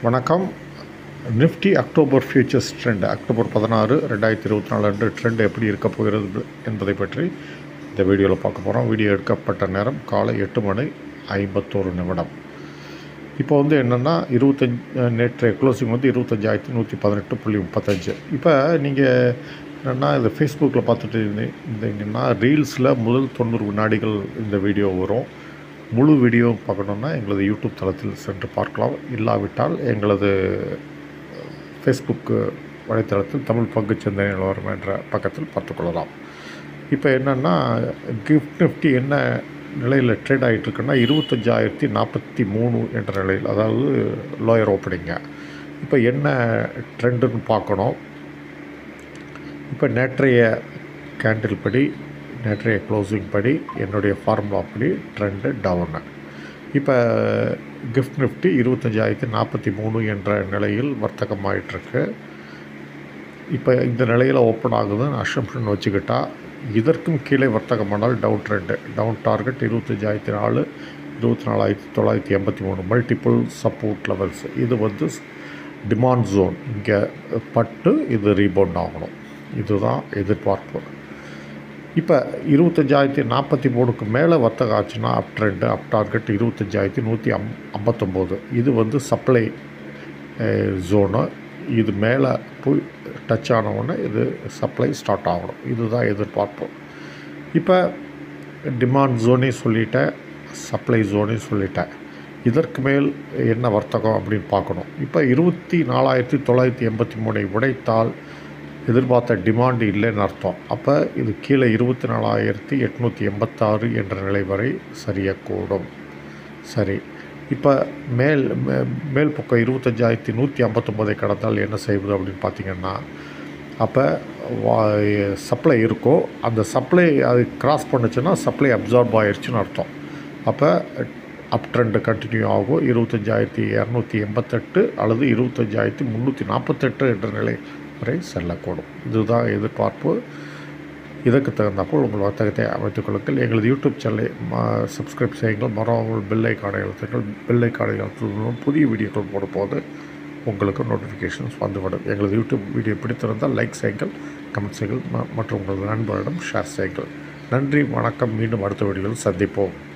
வணக்கம் Nifty October futures trend October பதினாறு ரெண்டாயிரத்தி இருபத்தி நாலு அன்று ட்ரெண்ட் எப்படி இருக்க போகிறது என்பதை பற்றி இந்த வீடியோவில் பார்க்க போகிறோம் வீடியோ எடுக்கப்பட்ட நேரம் காலை எட்டு மணி ஐம்பத்தோரு நிமிடம் இப்போ வந்து என்னென்னா இருபத்தஞ்சி நேற்றைய க்ளோசிங் வந்து இருபத்தஞ்சாயிரத்தி நூற்றி பதினெட்டு புள்ளி முப்பத்தஞ்சு இப்போ நீங்கள் என்னென்னா இந்த ஃபேஸ்புக்கில் பார்த்துட்டு இருந்தீங்கன்னா ரீல்ஸில் முதல் தொண்ணூறு வினாடிகள் இந்த வீடியோ வரும் முழு வீடியோ பார்க்கணுன்னா எங்களது யூடியூப் தளத்தில் சென்று பார்க்கலாம் இல்லாவிட்டால் எங்களது ஃபேஸ்புக் வலைத்தளத்தில் தமிழ் பங்கு சந்தை நிலவரம் என்ற பக்கத்தில் பார்த்துக்கொள்ளலாம் இப்போ என்னென்னா கிஃப்ட் நிஃப்டி என்ன நிலையில் ட்ரேட் ஆகிட்டு இருக்குன்னா இருபத்தஞ்சாயிரத்தி நாற்பத்தி மூணு என்ற நிலையில் அதாவது லோயர் ஓப்பனிங்க இப்போ என்ன ட்ரெண்டுன்னு பார்க்கணும் இப்போ நேற்றைய கேண்டில் படி நேற்றைய க்ளோசிங் படி என்னுடைய ஃபார்முலா படி ட்ரெண்டு டவுனு இப்போ கிஃப்ட் நிஃப்டி இருபத்தஞ்சாயிரத்தி நாற்பத்தி மூணு என்ற நிலையில் வர்த்தகமாயிட்டிருக்கு இப்போ இந்த நிலையில் ஓப்பன் ஆகுதுன்னு அசம்ஷன் வச்சுக்கிட்டா இதற்கும் கீழே வர்த்தகமானால் டவுன் ட்ரெண்டு டவுன் டார்கெட் இருபத்தஞ்சாயிரத்தி நாலு இருபத்தி நாலாயிரத்தி தொள்ளாயிரத்தி எண்பத்தி மூணு மல்டிபிள் சப்போர்ட் லெவல்ஸ் இது வந்து டிமாண்ட் ஜோன் இங்கே பட்டு இது ரீபவுண்ட் ஆகணும் இதுதான் எதிர்பார்ப்பு இப்போ இருபத்தஞ்சாயிரத்தி நாற்பத்தி மூணுக்கு மேலே வர்த்தகம் ஆச்சுன்னா அப் ட்ரெண்டு அப் டார்கெட் இருபத்தஞ்சாயிரத்தி நூற்றி அம் ஐம்பத்தொம்போது இது வந்து சப்ளை ஜோனு இது மேலே போய் டச் ஆனவுடனே இது சப்ளை ஸ்டார்ட் ஆகணும் இதுதான் எதிர்பார்ப்பு இப்போ டிமாண்ட் ஜோனே சொல்லிட்டேன் சப்ளை ஜோனே சொல்லிட்டேன் இதற்கு மேல் என்ன வர்த்தகம் அப்படின்னு பார்க்கணும் இப்போ இருபத்தி நாலாயிரத்தி தொள்ளாயிரத்தி எண்பத்தி மூணை உடைத்தால் எதிர்பார்த்த டிமாண்டு இல்லைன்னு அர்த்தம் அப்போ இது கீழே இருபத்தி நாலாயிரத்தி எட்நூற்றி எண்பத்தாறு என்ற நிலை வரை சரியக்கூடும் சரி இப்போ மேல் மேல் பக்கம் இருபத்தஞ்சாயிரத்தி நூற்றி ஐம்பத்தொம்போதை கடந்தால் என்ன செய்வது அப்படின்னு பார்த்தீங்கன்னா அப்போ சப்ளை இருக்கோ அந்த சப்ளை அது கிராஸ் பண்ணுச்சுன்னா சப்ளை அப்சார்ப் ஆயிடுச்சுன்னு அர்த்தம் அப்போ அப் ட்ரெண்டு கண்டினியூ ஆகும் இருபத்தஞ்சாயிரத்தி இரநூத்தி எண்பத்தெட்டு அல்லது இருபத்தஞ்சாயிரத்தி முந்நூற்றி நாற்பத்தெட்டு என்ற நிலை வரை செல்லக்கூடும் இதுதான் எதிர்பார்ப்பு இதற்கு தகுந்தாப்போல் உங்கள் வர்த்தகத்தை அமைத்துக் கொள்ளுங்கள் எங்களது யூடியூப் சேனலை சப்ஸ்கிரைப் செய்யுங்கள் மறவாமல் பெல்லை காண எழுத்துங்கள் பெல்லை காண எழுத்தும் புதிய வீடியோக்கள் போடும்போது உங்களுக்கு நோட்டிஃபிகேஷன்ஸ் வந்துவிடும் எங்களது யூடியூப் வீடியோ பிடித்திருந்தால் லைக் செய்யுங்கள் கமெண்ட் செய்யுங்கள் மற்றும் உங்களது நண்பரிடம் ஷேர் செய்யுங்கள் நன்றி வணக்கம் மீண்டும் அடுத்த வீடியோவில் சந்திப்போம்